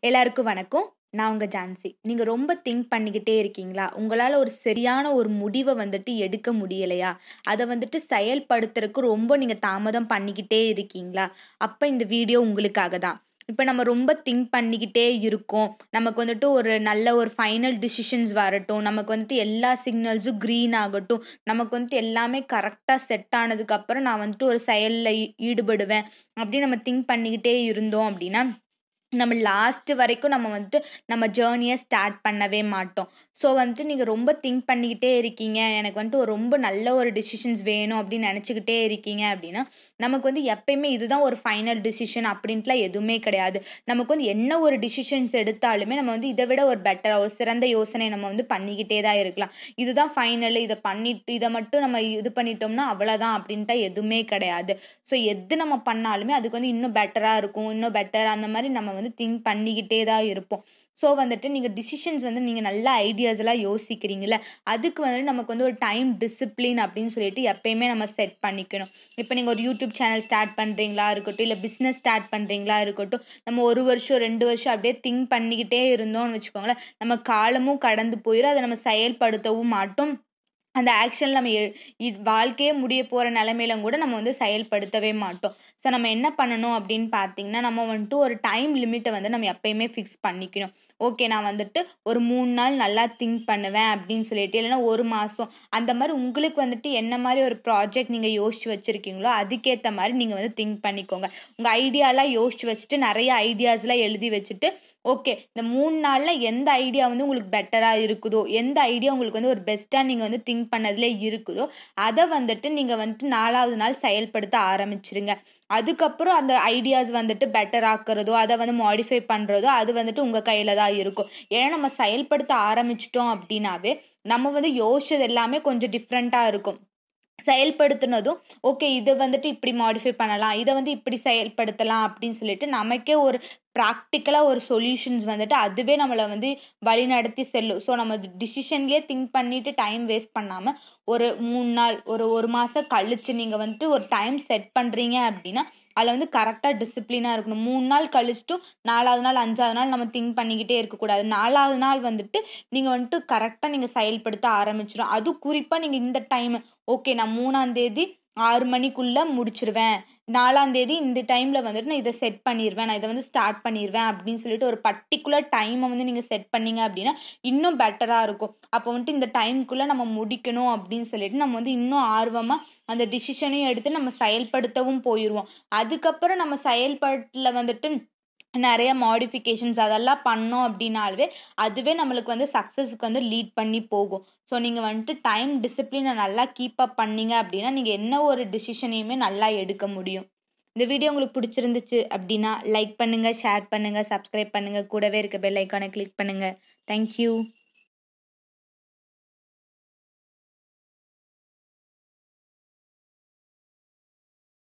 எல்லாருக்கும் வணக்கம். நான் உங்க ஜான்சி. நீங்க ரொம்ப திங்க் பண்ணிக்கிட்டே இருக்கீங்களா? உங்களால ஒரு சரியான ஒரு முடிவ வந்துட்டு எடுக்க முடியலையா? அத வந்துட்டு செயல்படுத்துறக்கு ரொம்ப நீங்க தாமதம் பண்ணிக்கிட்டே இருக்கீங்களா? அப்ப இந்த வீடியோ உங்களுக்காக தான். இப்ப நம்ம ரொம்ப திங்க் பண்ணிக்கிட்டே இருக்கோம். நமக்கு வந்துட்டு ஒரு நல்ல ஒரு ஃபைனல் டிசிஷன்ஸ் வரட்டும். நமக்கு வந்துட்டு எல்லா சிக்னல்ஸும் கிரீன் ஆகட்டும். நமக்கு வந்துட்டு எல்லாமே கரெக்ட்டா செட் ஆனதுக்கப்புறம் நான் வந்துட்டு ஒரு செயல்ல ஈ ஈடுபடுவேன். அப்படின்னு நம்ம திங்க் பண்ணிக்கிட்டே இருந்தோம் அப்படின்னா, நம்ம லாஸ்ட் வரைக்கும் நம்ம வந்துட்டு நம்ம ஜர்னிய ஸ்டார்ட் பண்ணவே மாட்டோம். ஸோ வந்துட்டு நீங்க ரொம்ப திங்க் பண்ணிக்கிட்டே இருக்கீங்க. எனக்கு வந்துட்டு ஒரு ரொம்ப நல்ல ஒரு டிசிஷன்ஸ் வேணும் அப்படின்னு நெனச்சுக்கிட்டே இருக்கீங்க அப்படின்னா, நமக்கு வந்து எப்பயுமே இதுதான் ஒரு ஃபைனல் டிசிஷன் அப்படின்ட்டுலாம் எதுவுமே கிடையாது. நமக்கு வந்து என்ன ஒரு டிசிஷன்ஸ் எடுத்தாலுமே நம்ம வந்து இத விட ஒரு பெட்டரா ஒரு சிறந்த யோசனை நம்ம வந்து பண்ணிக்கிட்டே தான் இருக்கலாம். இதுதான் ஃபைனலு இத பண்ணிட்டு இத மட்டும் நம்ம இது பண்ணிட்டோம்னா அவ்வளதான் அப்படின்ட்டு எதுவுமே கிடையாது. ஸோ எது நம்ம பண்ணாலுமே அதுக்கு வந்து இன்னும் பெட்டரா இருக்கும். இன்னும் பெட்டர் அந்த மாரி நம்ம வந்து திங்க் பண்ணிக்கிட்டே தான் இருப்போம். ஸோ வந்துட்டு நீங்க டிசிஷன்ஸ் வந்து நீங்க நல்ல ஐடியாஸ்லாம் யோசிக்கிறீங்கல்ல, அதுக்கு வந்து நமக்கு வந்து ஒரு டைம் டிசிப்ளின் அப்படின்னு சொல்லிட்டு எப்பயுமே நம்ம செட் பண்ணிக்கணும். இப்ப நீங்க ஒரு யூடியூப் சேனல் ஸ்டார்ட் பண்றீங்களா இருக்கட்டும், இல்ல பிசினஸ் ஸ்டார்ட் பண்றீங்களா இருக்கட்டும், நம்ம 1 வருஷம், 2 வருஷம் அப்படியே திங்க் பண்ணிக்கிட்டே இருந்தோம்னு வச்சுக்கோங்களேன், நம்ம காலமும் கடந்து போயிரும். அத நம்ம செயல்படுத்தவும் மாட்டோம். அந்த ஆக்ஷன்ல நம்ம எ இ வாழ்க்கையே முடிய போற நெலைமையில கூட நம்ம வந்து செயல்படுத்தவே மாட்டோம். ஸோ நம்ம என்ன பண்ணணும் அப்படின்னு பார்த்தீங்கன்னா, நம்ம வந்துட்டு ஒரு டைம் லிமிட்ட வந்து நம்ம எப்பயுமே ஃபிக்ஸ் பண்ணிக்கணும். ஓகே நான் வந்துட்டு ஒரு 3 நாள் நல்லா திங்க் பண்ணுவேன் அப்படின்னு சொல்லிட்டு, இல்லன்னா 1 மாசம் அந்த மாரி உங்களுக்கு வந்துட்டு என்ன மாரி ஒரு ப்ராஜெக்ட் நீங்க யோசிச்சு வச்சிருக்கீங்களோ, அதுக்கேத்த மாரி நீங்க வந்து திங்க் பண்ணிக்கோங்க. உங்க ஐடியாலாம் யோசிச்சு வச்சுட்டு, நெறைய ஐடியாஸ்லாம் எழுதி வச்சுட்டு, ஓகே இந்த 3 நாள்ல எந்த ஐடியா வந்து உங்களுக்கு பெட்டரா இருக்குதோ, எந்த ஐடியா உங்களுக்கு வந்து ஒரு பெஸ்ட்டா நீங்க வந்து திங்க் பண்ணதுலே இருக்குதோ, அத வந்துட்டு நீங்க வந்துட்டு 4வது நாள் செயல்படுத்த ஆரம்பிச்சுருங்க. அதுக்கப்புறம் அந்த ஐடியாஸ் வந்துட்டு பெட்டர் ஆக்குறதோ, அத வந்து மாடிஃபை பண்றதோ, அது வந்துட்டு உங்க கையில தான் இருக்கும். ஏன்னா நம்ம செயல்படுத்த ஆரம்பிச்சுட்டோம் அப்படின்னாவே, நம்ம வந்து யோசிச்சது எல்லாமே கொஞ்சம் டிஃப்ரெண்ட்டா இருக்கும். செயல்படுத்துனதும், ஓகே இத வந்துட்டு இப்படி மாடிஃபை பண்ணலாம். இத வந்து இப்படி செயல்படுத்தலாம் அப்படின்னு சொல்லிட்டு நமக்கே ஒரு பிராக்டிகலா ஒரு சொல்யூஷன்ஸ் வந்துட்டு அதுவே நம்மள வந்து வழிநடத்தி செல்லும். ஸோ நம்ம டிசிஷன்லயே திங்க் பண்ணிட்டு டைம் வேஸ்ட் பண்ணாம, ஒரு 3 நாள், ஒரு 1 மாசம் கழிச்சு நீங்க வந்துட்டு ஒரு டைம் செட் பண்றீங்க அப்படின்னா, அதுல வந்து கரெக்ட்டா டிசிப்ளினா இருக்கணும். 3 நாள் கழிச்சுட்டும் 4வது நாள், 5வது நாள் நம்ம திங்க் பண்ணிக்கிட்டே இருக்கக்கூடாது. 4வது நாள் வந்துட்டு நீங்க வந்துட்டு கரெக்ட்டா நீங்க செயல்படுத்த ஆரம்பிச்சுரும். அதுவும் குறிப்பா நீங்க இந்த டைம் ஓகே நான் 3ஆம் தேதி 6 மணிக்குள்ள முடிச்சுருவேன். 4ஆம் தேதி இந்த டைம்ல வந்துட்டு நான் இத செட் பண்ணிருவேன். நான் இத வந்து ஸ்டார்ட் பண்ணிருவேன் அப்படின்னு சொல்லிட்டு ஒரு பர்ட்டிகுலர் டைம வந்து நீங்க செட் பண்ணீங்க அப்படின்னா, இன்னும் பெட்டரா இருக்கும். அப்போ வந்துட்டு இந்த டைம்க்குள்ள நம்ம முடிக்கணும் அப்படின்னு சொல்லிட்டு நம்ம வந்து இன்னும் ஆர்வமா அந்த டிசிஷனையும் எடுத்து நம்ம செயல்படுத்தவும் போயிருவோம். அதுக்கப்புறம் நம்ம செயல்பாட்டுல வந்துட்டு நெறைய மாடிஃபிகேஷன்ஸ் அதெல்லாம் பண்ணோம் அப்படின்னாலுமே, அதுவே நம்மளுக்கு வந்து சக்சஸ்க்கு வந்து லீட் பண்ணி போகும். ஸோ நீங்க வந்துட்டு டைம் டிசிப்ளின நல்லா கீப் அப் பண்ணீங்க அப்படின்னா, நீங்க என்ன ஒரு டிசிஷனையுமே நல்லா எடுக்க முடியும். இந்த வீடியோ உங்களுக்கு புடிச்சிருந்துச்சு அப்படின்னா, லைக் பண்ணுங்க, ஷேர் பண்ணுங்க, சப்ஸ்கிரைப் பண்ணுங்க. கூடவே இருக்க பெல் ஐகான கிளிக் பண்ணுங்க. Thank you.